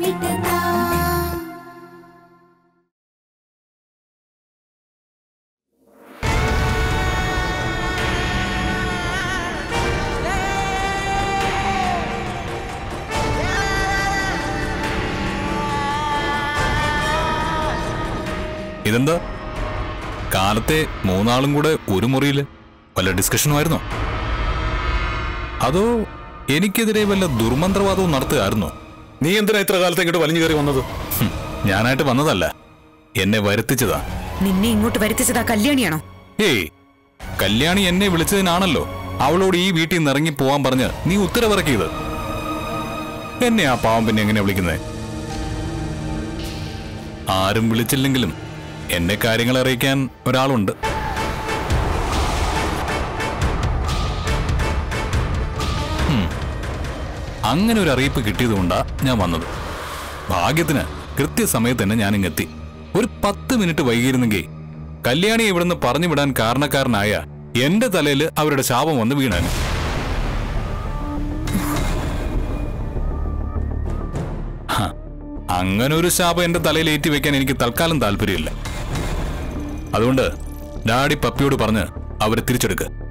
മുത്തമിട്ടതാ ഇതെന്താ കാലത്തെ മൂന്നാളും കൂടെ ഒരു മുറിയില് വല്ല ഡിസ്കഷനും ആയിരുന്നോ അതോ എനിക്കെതിരെ വല്ല ദുർമന്ത്രവാദവും നടത്തുകയായിരുന്നോ നീ എന്തിനാ ഇത്ര കാലത്ത് ഇങ്ങോട്ട് വലിഞ്ഞു കയറി വന്നത് ഹും, ഞാനായിട്ട് വന്നതല്ല എന്നെ വരുത്തിച്ചതാ നിന്നെ ഇങ്ങോട്ട് വരുത്തിച്ചതാ കല്യാണിയാണോ ഏയ് കല്യാണി എന്നെ വിളിച്ചതിനാണല്ലോ അവളോട് ഈ വീട്ടിൽ നിന്ന് ഇറങ്ങി പോവാൻ പറഞ്ഞ് നീ ഉത്തരവിറക്കിയത് എന്നെ ആ പാവം പിന്നെ എങ്ങനെ വിളിക്കുന്നത് ആരും വിളിച്ചില്ലെങ്കിലും എന്നെ കാര്യങ്ങൾ അറിയിക്കാൻ ഒരാളുണ്ട് ഉം. അങ്ങനെ ഒരു അറിയിപ്പ് കിട്ടിയതുകൊണ്ടാ ഞാൻ വന്നത് ഭാഗ്യത്തിന് കൃത്യസമയത്ത് തന്നെ ഞാൻ ഇങ്ങെത്തി ഒരു പത്ത് മിനിറ്റ് വൈകിയിരുന്നെങ്കിൽ കല്യാണി ഇവിടുന്ന് പറഞ്ഞു വിടാൻ കാരണക്കാരനായ എന്റെ തലയിൽ അവരുടെ ശാപം വന്ന് വീണാന് ഹ, അങ്ങനെ ഒരു ശാപം എന്റെ തലയിൽ ഏറ്റി വെക്കാൻ എനിക്ക് തൽക്കാലം താല്പര്യമില്ല അതുകൊണ്ട് ഡാഡി പപ്പിയോട് പറഞ്ഞ് അവരെ തിരിച്ചെടുക്കുക